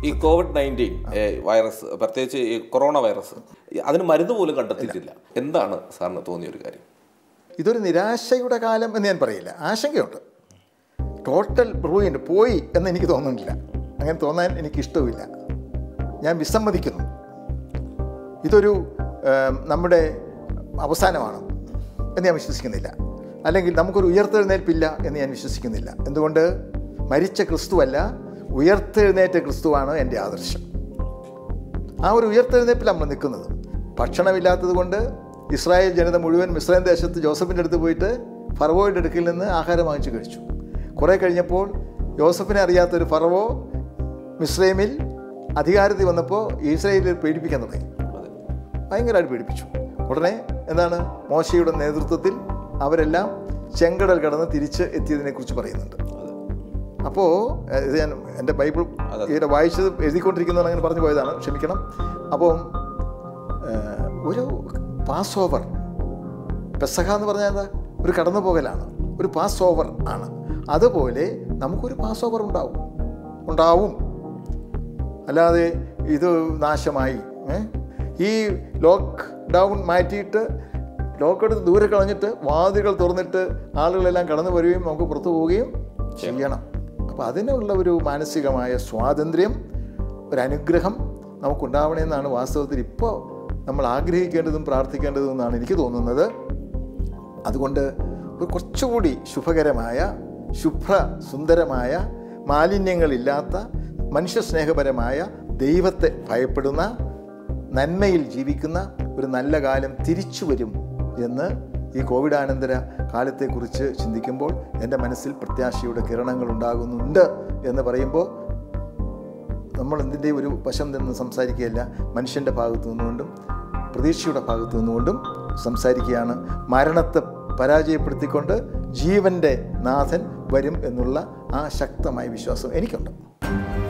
ഈ Covid nineteen virus പ്രത്യേകിച്ച് ഈ കൊറോണ വൈറസ് അതിന് മരുന്ന് പോലും കണ്ടെത്തിയിട്ടില്ല എന്താണ് സാറിന് തോന്നിയ ഒരു കാര്യം ഇതൊരു നിരാശയുടെ കാലം എന്ന് ഞാൻ പറയില്ല ആശങ്കയുണ്ട് ടോട്ടൽ റൂയിൻഡ് പോയി എന്ന് എനിക്ക് തോന്നുന്നില്ല അങ്ങനെ തോന്നാൻ എനിക്ക് ഇഷ്ടവുമില്ല ഞാൻ വിസമ്മതിക്കുന്നു ഇതൊരു ഏം, നമ്മുടെ അവസാനമാണ് എന്ന് ഞാൻ വിശ്വസിക്കുന്നില്ല അല്ലെങ്കിൽ നമുക്കൊരു ഉയർത്തെഴുന്നേൽപ്പില്ല എന്ന് ഞാൻ വിശ്വസിക്കുന്നില്ല എന്തുകൊണ്ട് മരിച്ച ക്രിസ്തുവല്ല ഉയർത്തെഴുന്നേറ്റ ക്രിസ്തുവാണ് എൻ്റെ ആദർശം ആ ഒരു ഉയർത്തെഴുന്നേൽപ്പിൽ നമ്മൾ നിൽക്കുന്നത് ഭക്ഷണമില്ലാത്തത് കൊണ്ട് ഇസ്രായേൽ ജനത മുഴുവൻ മിസ്രൈം ദേശത്ത് ജോസഫിൻ്റെ അടുത്ത് പോയിട്ട് ഫറവോയുടെ അടുക്കിൽ നിന്ന് ആഹാരം വാങ്ങിച്ച് കഴിച്ചു കുറേ കഴിഞ്ഞപ്പോൾ ജോസഫിനെ അറിയാത്തൊരു ഫറവോ മിസ്രൈമിൽ അധികാരത്തിൽ വന്നപ്പോൾ ഇസ്രായേലിൽ പേടിപ്പിക്കാൻ തുടങ്ങി അതെ ഭയങ്കരമായിട്ട് പേടിപ്പിച്ചു ഉടനെ എന്താണ് മോശയുടെ നേതൃത്വത്തിൽ അവരെല്ലാം ചെങ്കടൽ കടന്ന് തിരിച്ച് എത്തിയതിനെക്കുറിച്ച് പറയുന്നുണ്ട് അതെ അപ്പോൾ ഏഹ്, ഇത് ഞാൻ എൻ്റെ ബൈബിൾ അതെ. ഈയിടെ വായിച്ചത് എഴുതിക്കൊണ്ടിരിക്കുന്നതാണ് അങ്ങനെ പറഞ്ഞു പോയതാണ് ക്ഷമിക്കണം അപ്പം ഏഹ്, ഒരു പാസ് ഓവർ പെസഹ എന്ന് പറഞ്ഞാൽ എന്താ ഒരു കടന്നു പോകലാണ് ഒരു പാസ് ഓവർ ആണ് അതുപോലെ നമുക്കൊരു പാസ് ഓവർ ഉണ്ടാവും ഉണ്ടാവും അല്ലാതെ ഇത് നാശമായി ഏ? ഈ ലോക്ക് ഡൗൺ മാറ്റിയിട്ട് ലോക്ക് എടുത്ത് ദൂരെ കളഞ്ഞിട്ട് വാതിലുകൾ തുറന്നിട്ട് ആളുകളെല്ലാം കടന്നു വരികയും നമുക്ക് പുറത്തു പോവുകയും ചെയ്യണം അപ്പോൾ അതിനുള്ള ഒരു മാനസികമായ സ്വാതന്ത്ര്യം ഒരു അനുഗ്രഹം നമുക്കുണ്ടാവണമെന്നാണ് വാസ്തവത്തിൽ ഇപ്പോൾ നമ്മൾ ആഗ്രഹിക്കേണ്ടതും പ്രാർത്ഥിക്കേണ്ടതും എന്നാണ് എനിക്ക് തോന്നുന്നത് അതുകൊണ്ട് ഒരു കുറച്ചുകൂടി ശുഭകരമായ ശുഭ്ര സുന്ദരമായ മാലിന്യങ്ങളില്ലാത്ത മനുഷ്യസ്നേഹപരമായ ദൈവത്തെ ഭയപ്പെടുന്ന നന്മയിൽ ജീവിക്കുന്ന ഒരു നല്ല കാലം തിരിച്ചു വരും എന്ന് ഈ കോവിഡാനന്തര കാലത്തെക്കുറിച്ച് ചിന്തിക്കുമ്പോൾ എൻ്റെ മനസ്സിൽ പ്രത്യാശയുടെ കിരണങ്ങൾ ഉണ്ടാകുന്നുണ്ട് എന്ന് പറയുമ്പോൾ നമ്മൾ എന്തിൻ്റെ ഒരു വശം നിന്ന് സംസാരിക്കുകയല്ല മനുഷ്യൻ്റെ ഭാഗത്തു നിന്നുകൊണ്ടും പ്രതീക്ഷയുടെ ഭാഗത്തു നിന്നുകൊണ്ടും സംസാരിക്കുകയാണ് മരണത്തെ പരാജയപ്പെടുത്തിക്കൊണ്ട് ജീവൻ്റെ നാഥൻ വരും എന്നുള്ള ആ ശക്തമായ വിശ്വാസം എനിക്കുണ്ട്